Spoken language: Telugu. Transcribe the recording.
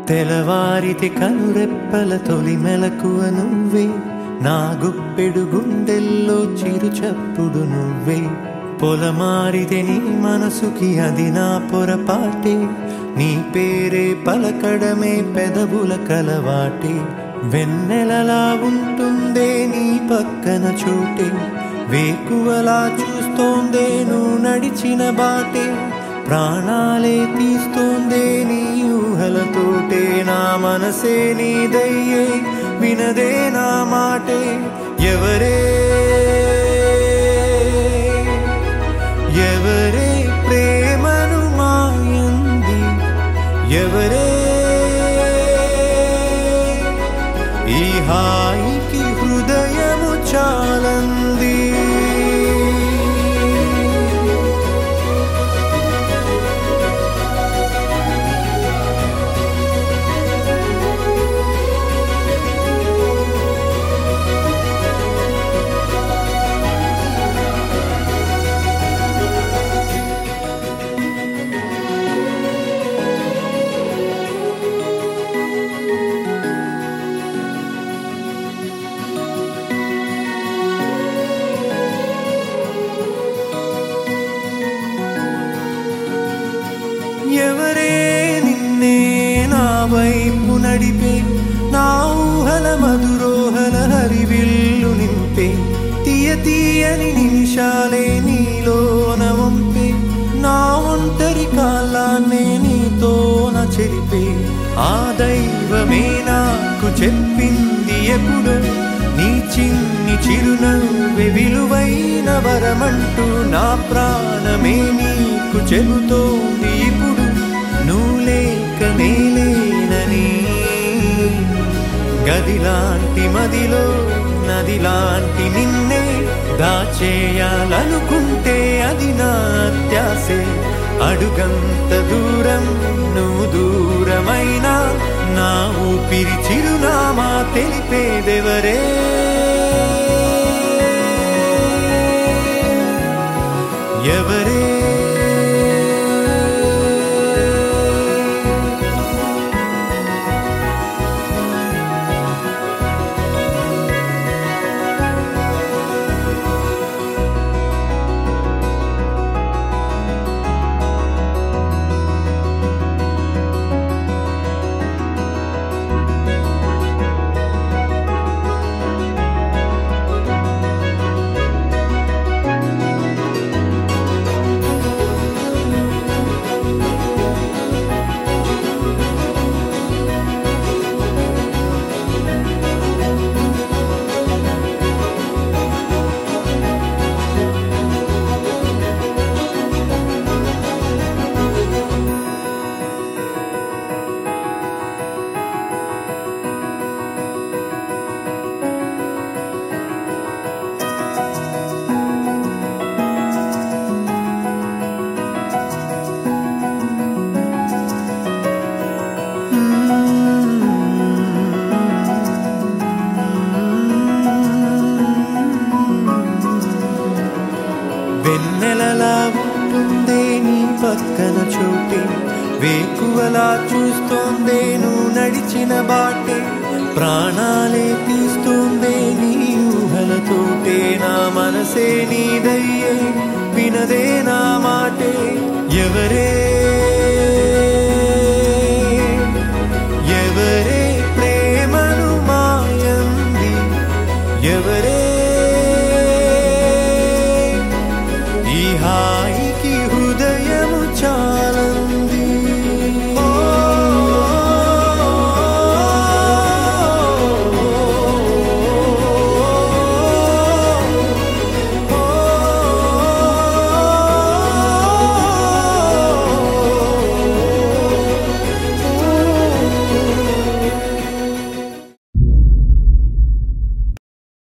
తెలవారితి కనురెప్పల తొలి మెలకువ నువ్వే నా గుప్పెడు గుండెల్లో చిరు చప్పుడు నువ్వే పొలమారితే నీ మనసుకి అది నా పొరపాటే నీ పేరే పలకడమే పెదవుల కలవాటే వెన్నెలలా ఉంటుందే నీ పక్కన చోటే వేకువలా చూస్తోందే నువ్వు నడిచిన బాటే ప్రాణాలే తీస్తోందే నీ ఊహలతోటే నా మనసే నీదయ్యే వినదే నా మాటే ఎవరే ఎవరే ప్రేమను మాయంది ఎవరే ఈ హాయికి హృదయము చాలంది ఎవరే నిన్నే నా వైపు నడిపే నా ఊహల మధురోహల హరివిల్లు నింపే తీయ తీయని నిమిషాలే నీలోన వంపే నా ఒంటరి కాలాన్నే నీతోన చెరిపే ఆ దైవమే నాకు చెప్పింది ఎప్పుడు నీ చిన్ని చిరునవ్వె విలువైన వరమంటూ నా ప్రాణమే నీకు చెబుతోంది ఇప్పుడు నువ్వు లేక నేలేనని గదిలాంటి మదిలో నదిలాంటి నిన్నే దాచేయాలనుకుంటే అది నా అత్యాసే అడుగంత దూరం నువ్వు దూరమైనా నా ఊపిరి చిరునామా తెలిపేదెవరే ఎవరే వెన్నెలలా ఉంటుందే నీ పక్కన చోటే వేకువలా చూస్తోందే నువ్వు నడిచిన బాటే ప్రాణాలే తీస్తోందే నీ ఊహలతోటే నా మనసే నీదయ్యే వినదే నా మాటే ఎవరే ఎవరే ప్రేమను మాయంది ఎవరే ఈ హాయికి